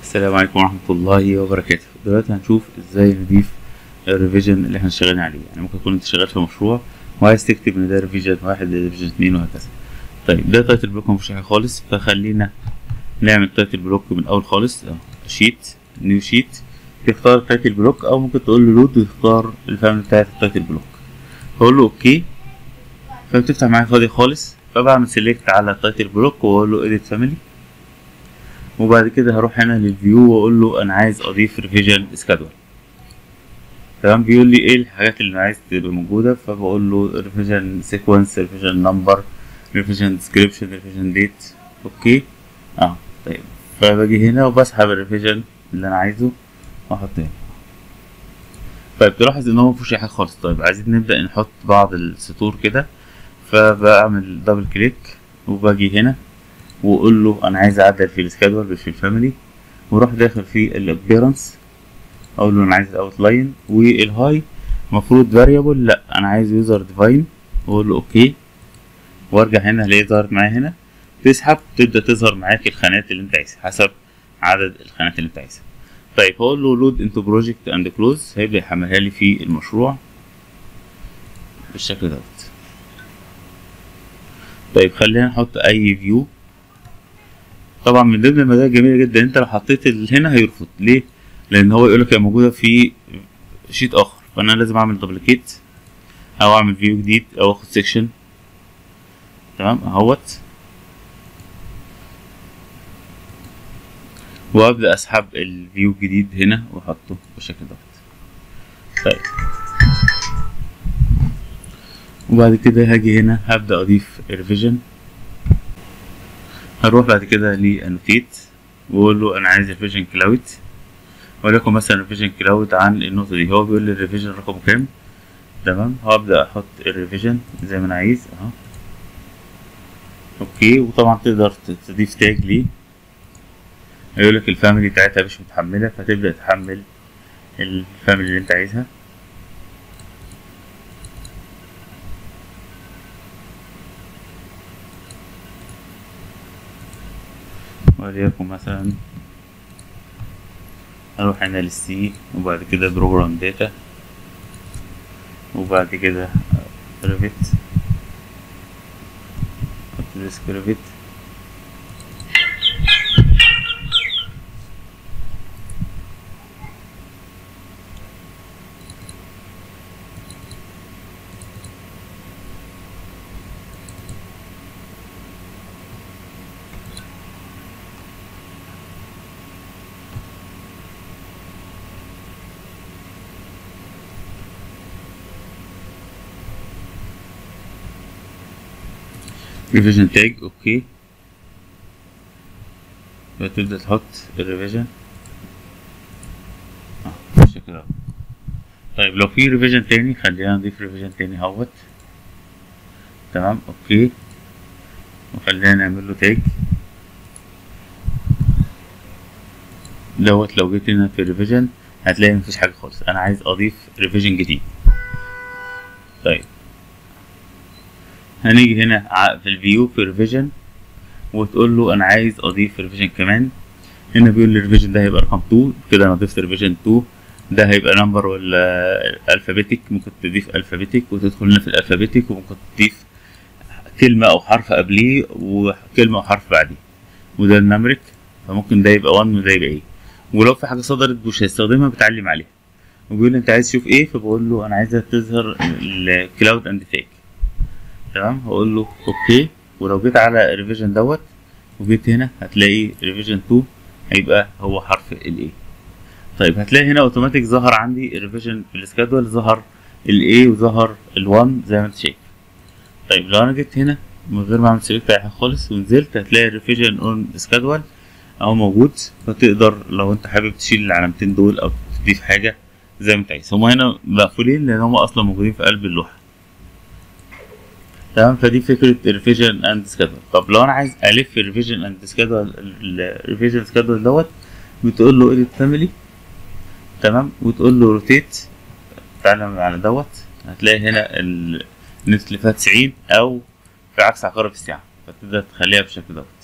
السلام عليكم ورحمة الله وبركاته دلوقتي هنشوف ازاي نضيف الريفيجن اللي احنا شغالين عليه يعني ممكن تكون انت شغال في مشروع وعايز تكتب ان ده ريفيجن واحد ده ريفيجن اتنين وهكذا طيب ده تايتل بلوك مفيش حاجة خالص فخلينا نعمل تايتل بلوك من الاول خالص اه شيت نيو شيت تختار تايتل بلوك او ممكن تقول له لود ويختار الفاميلي بتاعت التايتل بلوك فاقول له اوكي فبتفتح معايا فاضي خالص فبعمل سيلكت على التايتل بلوك واقول له اديت فاميلي وبعد كده هروح هنا للفيو واقول له انا عايز اضيف ريفيجن سكادول تمام بيقول لي ايه الحاجات اللي انا عايز تبقى موجوده فبقول له ريفيجن سيكونس ريفيجن نمبر ريفيجن ديسكريبشن ريفيجن ديت اوكي اه طيب فباجي هنا وبسحب الريفيجن اللي انا عايزه واحطه هنا طيب تلاحظ ان هو مفيهوش اي حاجه خالص طيب عايزين نبدا نحط بعض السطور كده فبعمل دبل كليك وباجي هنا واقول له انا عايز اعدل في السكادول مش في الفاميلي واروح داخل في الابيرنس اقول له انا عايز الاوتلاين والهاي المفروض فاريبل لا انا عايز يوزر ديفاين واقول له اوكي وارجع هنا الاقي ظهرت معايا هنا تسحب تبدا تظهر معاك الخانات اللي انت عايزها حسب عدد الخانات اللي انت عايزها طيب هقول له لود انتو بروجكت اند كلوز هيبدا يحملها لي في المشروع بالشكل دوت طيب خلينا نحط اي فيو طبعا من ضمن المزايا الجميله جدا انت لو حطيت هنا هيرفض ليه لان هو يقول لك هي موجوده في شيت اخر فانا لازم اعمل دبليكيت او اعمل فيو جديد او اخد سيكشن تمام اهوت وابدا اسحب الفيو الجديد هنا واحطه بالشكل دوت طيب وبعد كده هاجي هنا هبدا اضيف ريفيجن هروح بعد كده لانوتيت واقول له انا عايز ريفيجن كلاود وليكن مثلا ريفيجن كلاود عن النقطه دي هو بيقول لي الريفيجن رقمه كام تمام هبدا احط الريفيجن زي ما انا عايز اهو اوكي وطبعا تقدر تضيف تاج ليه هيقول لك الفاميلي بتاعتها مش متحمله فتبدا تحمل الفاميلي اللي انت عايزها وليكن مثلا اروح هنا للسي وبعد كده بروجرام داتا وبعد كده ريفيت ديسك ريفيت ريفيجن تاج اوكي فتبدأ تحط الريفيجن اه بالشكل ده طيب لو في ريفيجن تاني خلينا نضيف ريفيجن تاني اهوت تمام اوكي وخلينا نعمل له تاج دوت لو جيت هنا في الريفيجن هتلاقي مفيش حاجة خالص انا عايز اضيف ريفيجن جديد طيب هنيجي هنا في الفيو في الريفيجن وتقول له انا عايز اضيف ريفيجن كمان هنا بيقول لي الريفيجن ده هيبقى رقم 2 كده انا ضفت ريفيجن 2 ده هيبقى نمبر ولا الفابيتك ممكن تضيف الفابيتك وتدخل هنا في الالفابيتك وممكن تضيف كلمة او حرف قبليه وكلمة او حرف بعديه وده النمرك فممكن ده يبقى 1 وده يبقى ايه ولو في حاجة صدرت مش هيستخدمها بتعلم عليها وبيقول لي انت عايز تشوف ايه فبقول له انا عايزها تظهر الكلاود اند تاج تمام هقول له اوكي ولو جيت على الريفيجن دوت وجيت هنا هتلاقي ريفيجن 2 هيبقى هو حرف الاي طيب هتلاقي هنا اوتوماتيك ظهر عندي الريفيجن في السكادول ظهر الاي وظهر ال1 زي ما انت شايف طيب لو انا جيت هنا من غير ما اعمل سيلكت اي حاجه خالص ونزلت هتلاقي الريفيجن اون سكادول اهو موجود فتقدر لو انت حابب تشيل العلامتين دول او تضيف حاجه زي ما انت عايز هما هنا مقفولين لان هما اصلا موجودين في قلب اللوحه تمام فدي فكره الريفيجن اند سكادول طب لو انا عايز الف الريفيجن اند سكادول الريفيجن سكادول دوت بتقول له اديت فاميلي تمام وتقول له روتيت تعالى على دوت هتلاقي هنا النت اللي فيها 90 او في عكس عقارب الساعه فتبدا تخليها بالشكل دوت